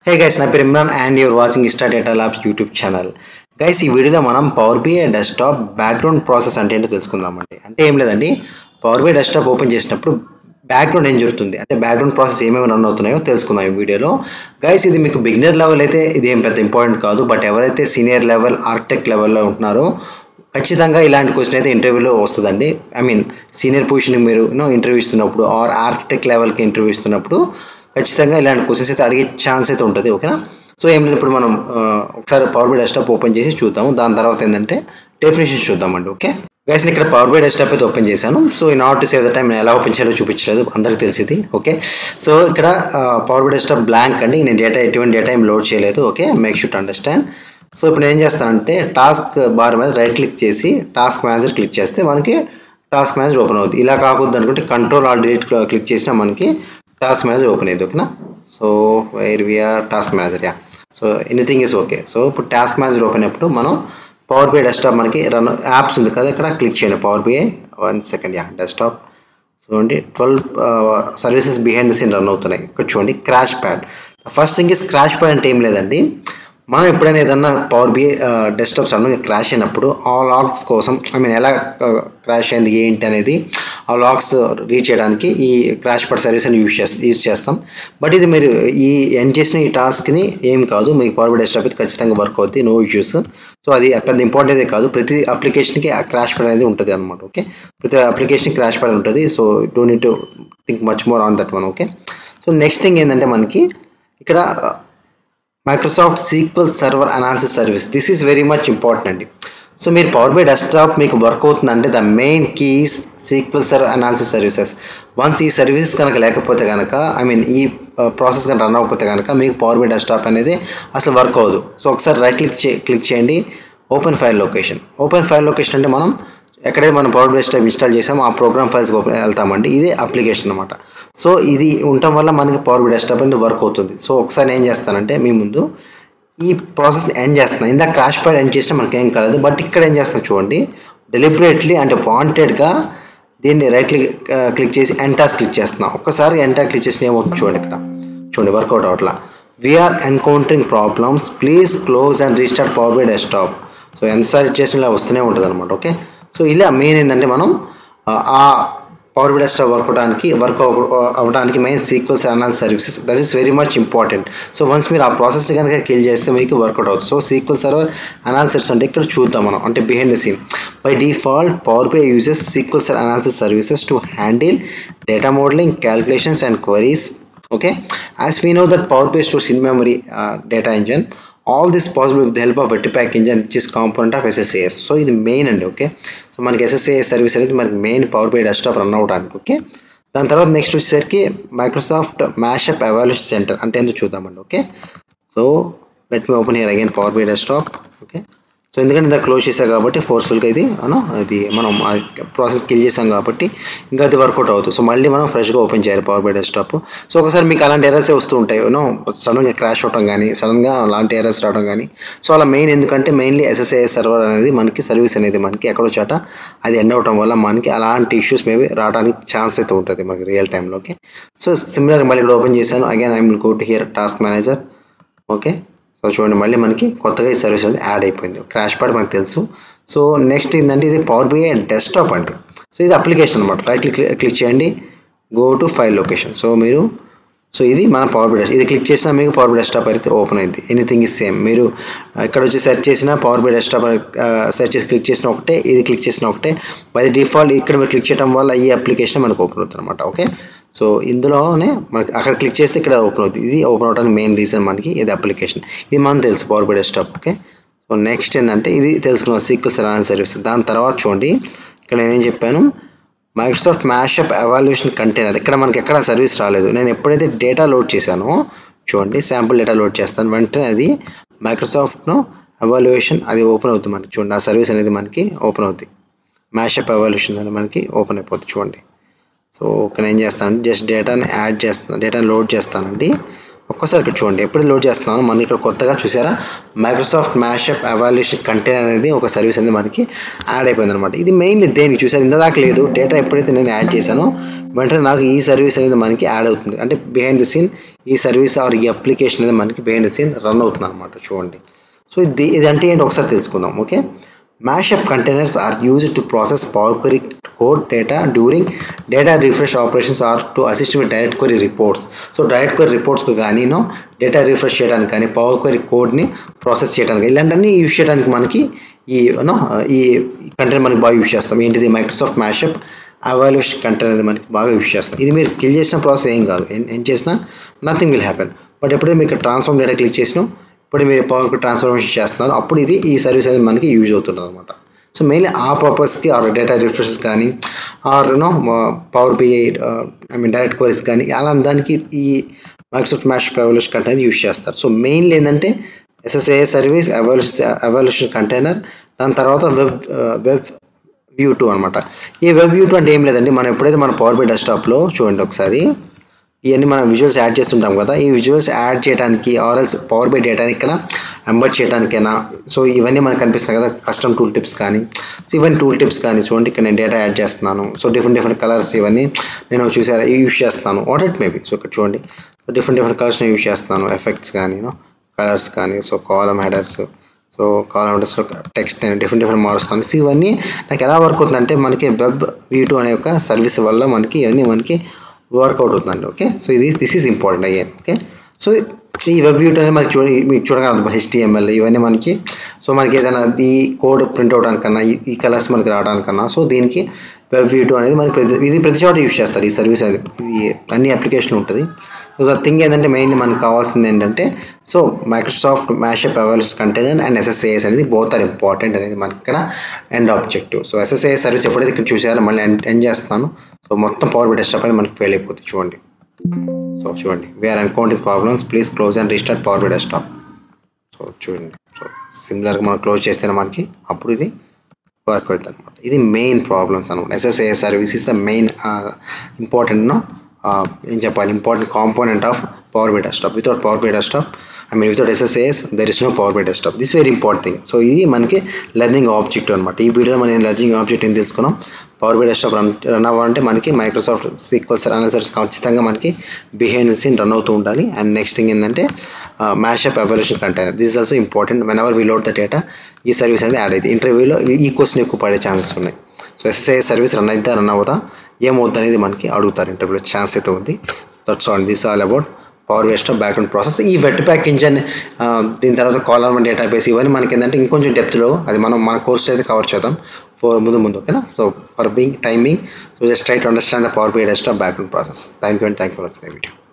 హే guys నా పేరు Imran and you're watching Ista Data Labs YouTube channel guys ఈ వీడియోలో మనం Power BI desktop background process అంటే ఏంటో తెలుసుకుందామండి అంటే ఏం లేదండి పవర్ బిఐ డెస్క్టాప్ ఓపెన్ చేసినప్పుడు బ్యాక్గ్రౌండ్ ఏం జరుగుతుంది అంటే బ్యాక్గ్రౌండ్ ప్రాసెస్ ఏమేమి రన్ అవుతున్నాయో తెలుసుకుందాం ఈ వీడియోలో గైస్ ఇది మీకు బిగినర్ లెవెల్ అయితే ఇది ఏం పెద్ద ఇంపార్టెంట్ కాదు బట్ ఎవరైతే సీనియర్ లెవెల్ ఆర్కిటెక్ట్ లెవెల్లో ఉంటున్నారో ఖచ్చితంగా ఇలాంటి క్వశ్చన్ అయితే ఇంటర్వ్యూలో వస్తుందండి ఐ మీన్ సీనియర్ పొజిషన్కి మీరు ఇంటర్వ్యూ ఇస్తున్నప్పుడు ఆర్ ఆర్కిటెక్ట్ లెవెల్కి ఇంటర్వ్యూ ఇస్తున్నప్పుడు ఖచ్చితంగా ఇలాంటి క్వశ్చన్స్ అయితే అడిగే ఛాన్స్ అయితే ఉంటుంది ఓకేనా సో ఏం లేదు ఇప్పుడు మనం ఆ, ఒకసారి పవర్ బై డెస్క్టాప్ ఓపెన్ చేసి చూద్దాము దాని తర్వాత ఏంటంటే డెఫినేషన్ చూద్దామండి ఓకే గైస్ నేను ఇక్కడ పవర్ బై డెస్క్టాప్ అయితే ఓపెన్ చేశాను సో ఈ not to save the time నేను ఎలా ఓపెన్ చేయాలో చూపించలేదు అందరికీ తెలిసింది ఓకే సో ఇక్కడ పవర్ బై డెస్క్టాప్ బ్లాంక్ అండి నేను డేటా ఎటువంటి డేటా ఏం లోడ్ చేయలేదు okay make should understand so ఇప్పుడు ఏం చేస్తానంటే టాస్క్ బార్ మీద రైట్ క్లిక్ చేసి టాస్క్ మేనేజర్ క్లిక్ చేస్తే మనకి టాస్క్ మేనేజర్ ఓపెన్ అవుతుంది ఇలా కాకూడదు అనుకుంటే కంట్రోల్ ఆల్ డిలీట్ క్లిక్ చేసినా మనకి టాస్క్ మేనేజర్ ఓపెన్ అయ్యింది ఓకేనా so where we're task manager yeah so anything is okay so ఇప్పుడు టాస్క్ మేనేజర్ ఓపెన్ అయినప్పుడు మనం పవర్ బిఐ డెస్క్టాప్ మనకి రన్ యాప్స్ ఉంది కదా ఇక్కడ క్లిక్ చేయండి Power BI one second yeah desktop చూడండి twelve services behind the scene run అవుతున్నాయి ఇక్కడ చూడండి crash pad first thing is crash pad అంటే ఏం లేదండి మనం ఎప్పుడైనా ఏదన్నా పవర్ బిఐ డెస్క్టాప్ సడన్గా క్రాష్ అయినప్పుడు ఆ లాగ్స్ కోసం ఐ మీన్ ఎలా క్రాష్ అయింది ఏంటి అనేది ఆ లాగ్స్ రీచ్ చేయడానికి ఈ క్రాష్ ప్యాడ్ సర్వీస్ అని యూజ్ చేస్తాం యూజ్ చేస్తాం బట్ ఇది మీరు ఈ ఎండ్ చేసిన ఈ టాస్క్ని ఏం కాదు మీకు పవర్ బిఐ డెస్క్టాప్ అయితే ఖచ్చితంగా వర్క్ అవుతుంది నో ఇష్యూస్ సో అది పెద్ద ఇంపార్టెంట్ కాదు ప్రతి అప్లికేషన్కి ఆ క్రాష్ ప్యాడ్ అనేది ఉంటుంది అనమాట ఓకే ప్రతి అప్లికేషన్ క్రాష్ ప్యాడ్ ఉంటుంది so don't need to think much more on that one okay so next thing ఏంటంటే మనకి ఇక్కడ Microsoft SQL server analysis service this is very much important అండి సో మీరు పవర్ బై డెస్క్టాప్ మీకు work అవుతుందంటే the main keys SQL server analysis services once ఈ services కనుక లేకపోతే కనుక ఐ మీన్ ఈ ప్రాసెస్ కనుక రన్ అవ్వకపోతే కనుక మీకు పవర్ బై డెస్క్టాప్ అనేది అసలు వర్క్ అవ్వదు సో ఒకసారి రైట్ క్లిక్ చే క్లిక్ చేయండి open file location open file location అంటే మనం ఎక్కడైతే మనం పవర్ బై డెస్క్టాప్ ఇన్స్టాల్ చేసామో ఆ ప్రోగ్రామ్ ఫైల్స్ వెళ్తామండి ఇదే అప్లికేషన్ అనమాట సో ఇది ఉండటం వల్ల మనకి పవర్ బై డెస్క్టాప్ అనేది వర్క్ అవుతుంది సో ఒకసారి నేను ఏం చేస్తానంటే మీ ముందు ఈ ప్రాసెస్ ఎండ్ చేస్తున్నాను ఇందాక క్రాష్ ప్యాడ్ ఎండ్ చేసినా మనకి ఏం కాలేదు బట్ ఇక్కడ ఏం చేస్తున్నా చూడండి డెలిబరేట్లీ అంటే వాంటెడ్గా దీన్ని రైట్ క్లిక్ క్లిక్ చేసి ఎంటాస్ క్లిక్ చేస్తున్నాం ఒక్కసారి ఎంటాస్ క్లిక్ చేసిన ఏమవుతుంది చూడండి ఇక్కడ చూడండి వర్కౌట్ అవట్లా we're encountering problems please close and restart power BI desktop so ఎంతసారి చేసిన ఇలా వస్తూనే ఉంటుంది అనమాట ఓకే సో ఇలా మెయిన్ ఏంటంటే మనం ఆ, ఆ పవర్ బి డెస్క్టాప్ వర్క్ అవడానికి వర్క్ అవ్వడానికి main SQLs analysis services that is very much important so once మీరు ఆ ప్రాసెస్ కనుక కిల్ చేస్తే మీకు వర్కౌట్ అవుతుంది సో సీక్వెల్ సర్వర్ అనాలిసిస్ అంటే ఇక్కడ చూద్దాం మనం అంటే behind the scene by default Power BI uses SQL analysis services to handle data modelling calculations and queries okay as we know that power bi stores in memory uh, data engine all this possible with the help of webpack engine which is component of ssas so ఇది main అండి okay so మనకి SSAS service అనేది మనకి main Power BI desktop run అవ్వడానికి okay దాని తర్వాత next వచ్చేసరికి Microsoft mashup evaluation centre అంటే ఎందుకు చూద్దామండి okay so let me open here again Power BI desktop okay so ఎందుకంటే ఇంత క్లోజ్ చేసాం కాబట్టి ఫోర్స్ఫుల్గా ఇది మనం ఇది మనం ప్రాసెస్ కిల్ చేసాం కాబట్టి ఇంకా అది వర్కౌట్ అవుతుంది సో మళ్ళీ మనం ఫ్రెష్గా ఓపెన్ చేయాలి పవర్ బై డెస్క్టాప్ సో ఒకసారి మీకు అలాంటి ఎర్రర్స్ వస్తూ ఉంటాయి యూనో సడన్గా క్రాష్ అవడం కానీ సడన్గా అలాంటి ఎర్రర్స్ రావడం కానీ సో అలా మెయిన్ ఎందుకంటే మెయిన్లీ ఎస్ఎస్ఏఎస్ సర్వర్ అనేది మనకి సర్వీస్ అనేది మనకి ఎక్కడో చాట అది ఎండ్ అవడం వల్ల మనకి అలాంటి ఇష్యూస్ మేబీ రావడానికి ఛాన్స్ అయితే ఉంటుంది మనకి రియల్ టైంలో ఓకే సో సిమిలర్ మళ్ళీ ఇక్కడ ఓపెన్ చేశాను again I will go to here task manager okay so చూడండి మళ్ళీ మనకి కొత్తగా ఈ సర్వీస్ అనేది యాడ్ అయిపోయింది క్రాష్ ప్యాడ్ మనకు తెలుసు సో నెక్స్ట్ ఏంటంటే ఇది పవర్ బిఐ డెస్క్టాప్ అండి సో ఇది అప్లికేషన్ అనమాట రైట్ క్లిక్ క్లిక్ చేయండి go to file location so మీరు సో ఇది మన పవర్ బి ఇది క్లిక్ చేసినా మీకు పవర్ బి డెస్క్టాప్ అయితే ఓపెన్ అయింది ఎనీథింగ్ ఇస్ సేమ్ మీరు ఎక్కడ వచ్చి సెర్చ్ చేసినా పవర్ బి డెస్క్టాప్ సెర్చ్ చేసి క్లిక్ చేసిన ఒకటే ఇది క్లిక్ చేసిన ఒకటే బై డిఫాల్ట్ ఇక్కడ మీరు క్లిక్ చేయడం వల్ల ఈ అప్లికేషన్ మనకు ఓపెన్ అవుతుంది అనమాట ఓకే సో ఇందులోనే మనకి అక్కడ క్లిక్ చేస్తే ఇక్కడ ఓపెన్ అవుతుంది ఇది ఓపెన్ అవడానికి మెయిన్ రీజన్ మనకి ఇది అప్లికేషన్ ఇది మనం తెలుసు Power BI desktop okay so next ఏంటంటే ఇది తెలుసుకున్నాం సీక్వెల్ సరాన్ సర్వీస్ దాని తర్వాత చూడండి ఇక్కడ నేనేం చెప్పాను మైక్రోసాఫ్ట్ మ్యాషప్ ఎవాల్యూషన్ కంటైనర్ ఇక్కడ మనకి ఎక్కడ సర్వీస్ రాలేదు నేను ఎప్పుడైతే డేటా లోడ్ చేశానో చూడండి శాంపుల్ డేటా లోడ్ చేస్తాను వెంటనే అది మైక్రోసాఫ్ట్ను ఎవాల్యుయేషన్ అది ఓపెన్ అవుతుంది మనకి చూడండి ఆ సర్వీస్ అనేది మనకి ఓపెన్ అవుతుంది మ్యాషప్ ఎవాల్యూషన్ అనేది మనకి ఓపెన్ అయిపోతుంది చూడండి సో ఇక్కడ ఏం చేస్తానంటే జస్ట్ డేటాని యాడ్ చేస్తాను డేటాని లోడ్ చేస్తానండి ఒక్కసారి ఇక్కడ చూడండి ఎప్పుడు లోడ్ చేస్తున్నాను మనకి ఇక్కడ కొత్తగా చూసారా మైక్రోసాఫ్ట్ మ్యాషప్ అవాల్యూషన్ కంటైనర్ అనేది ఒక సర్వీస్ అనేది మనకి యాడ్ అయిపోయింది అనమాట ఇది మెయిన్లీ దేనికి చూసారు ఇంతదాకా లేదు డేటా ఎప్పుడైతే నేను యాడ్ చేశానో వెంటనే నాకు ఈ సర్వీస్ అనేది మనకి యాడ్ అవుతుంది అంటే బిహైండ్ ది సీన్ ఈ సర్వీస్ ఆర్ ఈ అప్లికేషన్ అనేది మనకి బిహైండ్ ది సీన్ రన్ అవుతుంది అనమాట చూడండి సో ఇది ఇది అంటే ఏంటి ఒకసారి తెలుసుకుందాం okay mashup containers are used to process power query code data during data refresh operations are to assist with direct query reports so direct query రిపోర్ట్స్కి కానీ డేటా రిఫ్రెష్ చేయడానికి కానీ పవర్ క్వరీ కోడ్ని ప్రాసెస్ చేయడానికి ఇలాంటివన్నీ యూజ్ చేయడానికి మనకి ఈ యూనో ఈ కంటైనర్ మనకి బాగా యూజ్ చేస్తాం ఏంటిది మైక్రోసాఫ్ట్ మ్యాషప్ అవాల్యూషన్ కంటైనర్ అనేది మనకి బాగా యూజ్ చేస్తాం ఇది మీరు కిల్ చేసిన ప్రాసెస్ ఏం కాదు ఏం ఏం చేసినా నథింగ్ విల్ హ్యాపెన్ బట్ ఎప్పుడైతే మీకు ట్రాన్స్ఫార్మ్ డేటా క్లిక్ చేసినా ఇప్పుడు మీరు పవర్ ట్రాన్స్ఫర్మేషన్ చేస్తున్నారు అప్పుడు ఇది ఈ సర్వీస్ అనేది మనకి యూజ్ అవుతుంది అనమాట సో మెయిన్లీ ఆ పర్పస్కి ఆర్ డేటా రిఫ్రెషెస్ కానీ or you know power BI I mean direct queries కానీ అలాంటి దానికి ఈ Microsoft mash evolution container use చేస్తారు సో మెయిన్లీ ఏంటంటే SSA service evolution evolution container దాని తర్వాత వెబ్ వెబ్ వ్యూ టూ అనమాట ఈ వెబ్ వ్యూ టూ అంటే ఏం లేదండి మనం ఎప్పుడైతే మన పవర్ బై డెస్క్టాప్లో చూడండి ఒకసారి ఇవన్నీ మనం విజువల్స్ యాడ్ చేస్తుంటాం కదా ఈ విజువల్స్ యాడ్ చేయడానికి ఆర్ఎల్స్ పవర్ బై డేటాని ఇక్కడ ఎంబర్ చేయడానికైనా సో ఇవన్నీ మనకు కనిపిస్తాయి కదా కస్టమ్ టూల్ టిప్స్ కానీ సో ఇవన్నీ టూల్ టిప్స్ కానీ చూడండి ఇక్కడ నేను డేటా యాడ్ చేస్తున్నాను సో డిఫరెంట్ డిఫరెంట్ కలర్స్ ఇవన్నీ నేను చూసారా యూజ్ చేస్తాను వాట్ ఇట్ మేబీ సో ఇక్కడ చూడండి సో డిఫరెంట్ డిఫరెంట్ కలర్స్ నేను యూజ్ చేస్తాను ఎఫెక్ట్స్ కానీ కలర్స్ కానీ so column headers so column హెడర్స్లో టెక్స్ట్ డిఫరెంట్ డిఫరెంట్ మారుస్తాను సో ఇవన్నీ నాకు ఎలా వర్క్ అవుతుందంటే మనకి వెబ్ వీ టూ అనే ఒక సర్వీస్ వల్ల మనకి ఇవన్నీ మనకి వర్కౌట్ అవుతుందండి ఓకే సో ఇది దిస్ ఈజ్ ఇంపార్టెంట్ అయ్యాను ఓకే సో ఈ వెబ్ వ్యూ అనేది మనకి చూడ మీకు చూడగలం హెచ్టిఎంఎల్ ఇవన్నీ మనకి సో మనకి ఏదైనా ఈ కోడ్ ప్రింట్ అవడానికన్నా ఈ కలర్స్ మనకి రావడానికన్నా సో దీనికి వెబ్ వ్యూ అనేది మనకి ప్రతి ఇది ప్రతి చోట యూస్ చేస్తారు ఈ సర్వీస్ అది ఇది అన్ని అప్లికేషన్ ఉంటుంది ఒక థింగ్ ఏంటంటే మెయిన్లీ మనకు కావాల్సింది ఏంటంటే సో మైక్రోసాఫ్ట్ మ్యాషప్ అవైలబుల్స్ కంటైనర్ అండ్ ఎస్ఎస్ఏఎస్ అనేది బోత్ ఆర్ ఇంపార్టెంట్ అనేది మనకి ఇక్కడ end objective so SSAS service ఎప్పుడైతే ఇక్కడ చూసారో మళ్ళీ ఎండ్ చేస్తాను సో మొత్తం పవర్ బై డెస్క్టాప్ అనేది మనకి ఫెయిల్ అయిపోతుంది చూడండి సో చూడండి we're encountering problems please close and restart power BI desktop so చూడండి సో సిమిలర్గా మనం క్లోజ్ చేస్తేనే మనకి అప్పుడు ఇది వర్క్ అవుతుంది అనమాట ఇది మెయిన్ ప్రాబ్లమ్స్ అనమాట SSA service is the main important ఏం చెప్పాలి important component of power BI desktop without power BI desktop I mean without SSAS there is no power BI desktop this very important thing so ఇది మనకి learning object అనమాట ఈ video మనం learning object ఏం తెలుసుకున్నాం power BI desktop run run అవ్వాలంటే మనకి Microsoft SQL analysis ఖచ్చితంగా మనకి బిహైండ్ ద సీన్ రన్ అవుతూ ఉండాలి అండ్ నెక్స్ట్ థింగ్ ఏంటంటే mashup evolution container this is also important whenever we load the data ఈ సర్వీస్ అనేది యాడ్ అయింది ఇంటర్వ్యూలో ఈ క్వశ్చన్ ఎక్కువ పడే ఛాన్సెస్ ఉన్నాయి సో ఎస్ఎస్ఐ సర్వీస్ రన్ అవుతా రన్ అవుతా ఏమవుతుంది అనేది మనకి అడుగుతారు ఇంటర్వ్యూలో ఛాన్స్ అయితే ఉంది that's all this all about power waste of background process ఈ వెట్ ప్యాక్ ఇంజన్ దీని తర్వాత కాలర్ డేటాబేస్ ఇవన్నీ మనకి ఏంటంటే ఇంకొంచెం డెప్త్లో అది మనం మన కోర్స్ అయితే కవర్ చేద్దాం ఫోర్ ముందు ముందు ఓకేనా so for being timing so just try to understand the power by dust of background process thank you and thank for watching the video